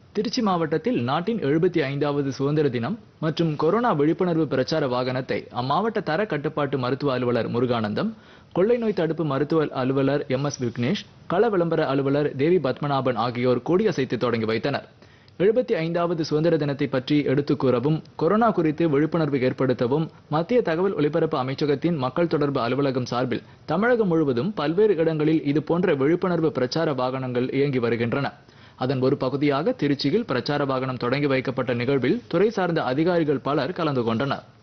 திருச்சி மாவட்டத்தில் நாட்டின் எழுபத்தி ஐந்தாவது சுதந்திர தினம் மற்றும் கொரோனா விழிப்புணர்வு பிரச்சார வாகனத்தை அம்மாவட்ட தர கட்டுப்பாட்டு மருத்துவ அலுவலர் முருகானந்தம் கொள்ளை நோய் தடுப்பு மருத்துவ அலுவலர் எம் எஸ் விக்னேஷ் கள விளம்பர அலுவலர் தேவி பத்மநாபன் ஆகியோர் கொடியசைத்து தொடங்கி வைத்தனர் எழுபத்தி ஐந்தாவது சுதந்திர தினத்தை பற்றி எடுத்துக் கூறவும் கொரோனா குறித்து விழிப்புணர்வு ஏற்படுத்தவும் மத்திய தகவல் ஒலிபரப்பு அமைச்சகத்தின் மக்கள் தொடர்பு அலுவலகம் சார்பில் தமிழகம் முழுவதும் பல்வேறு இடங்களில் இது போன்ற விழிப்புணர்வு பிரச்சார வாகனங்கள் இயங்கி வருகின்றன அதன் ஒரு பகுதியாக திருச்சியில் பிரச்சார வாகனம் தொடங்கி வைக்கப்பட்ட நிகழ்வில் துறை சார்ந்த அதிகாரிகள் பலர் கலந்து கொண்டனர்